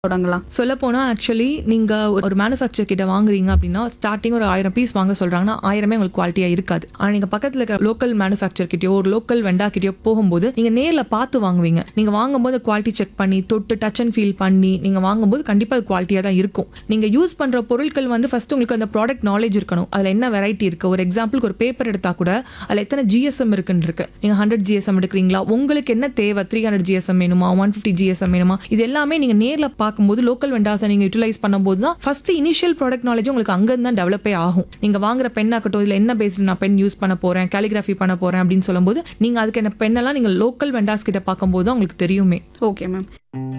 தொடங்கலாம் சொல்ல போனால் ஆக்சுவலி நீங்கள் ஒரு மேனுஃபேக்சர் கிட்ட வாங்குறீங்க அப்படின்னா ஸ்டார்டிங் ஒரு ஆயிரம் பீஸ் வாங்க சொல்கிறாங்கன்னா ஆயிரமே உங்களுக்கு குவாலிட்டியாக இருக்காது ஆனால் நீங்கள் பக்கத்தில் இருக்க லோக்கல் மேனுஃபேக்சர் கிட்டயோ ஒரு லோக்கல் வெண்டா கிட்டயோ போகும்போது நீங்கள் நேரில் பார்த்து வாங்குவீங்க நீங்கள் வாங்கும்போது குவாலிட்டி செக் பண்ணி தொட்டு டச் அண்ட் ஃபீல் பண்ணி நீங்கள் வாங்கும்போது கண்டிப்பாக அது குவாலிட்டியாக தான் இருக்கும் நீங்கள் யூஸ் பண்ணுற பொருட்கள் வந்து ஃபர்ஸ்ட் உங்களுக்கு அந்த ப்ராடக்ட் நாலேஜ் இருக்கணும் அதில் என்ன வெரைட்டி இருக்குது ஒரு எக்ஸாம்பிளுக்கு ஒரு பேப்பர் எடுத்தால் கூட அதில் எத்தனை ஜிஎஸ்எம் இருக்குன்னு இருக்கு நீங்கள் ஹண்ட்ரட் ஜிஎஸ்எம் எடுக்கிறீங்களா உங்களுக்கு என்ன தேவை த்ரீ ஹண்ட்ரட் ஜிஎஸ்எம் வேணுமா ஒன் ஃபிஃப்டி ஜிஎஸ்எம் வேணுமா இது எல்லாமே நீங்கள் நேரில் பார்க்கும்போது லோக்கல் வெண்டாஸை நீங்கள் யூட்டிலைஸ் பண்ணும்போது தான் ஃபர்ஸ்ட் இனிஷியல் ப்ராடக்ட் நாலேஜ் உங்களுக்கு அங்கேருந்து தான் டெவலப்பே ஆகும் நீங்கள் வாங்குற பென் ஆகட்டும் இதில் என்ன பேஸ்டு நான் பென் யூஸ் பண்ண போகிறேன் கேலிகிராஃபி பண்ண போகிறேன் அப்படின்னு சொல்லும்போது நீங்கள் அதுக்கு என்ன பெண்ணெல்லாம் நீங்கள் லோக்கல் வெண்டாஸ் கிட்ட பார்க்கும்போது தான் உங்களுக்கு தெரியுமே ஓகே மேம்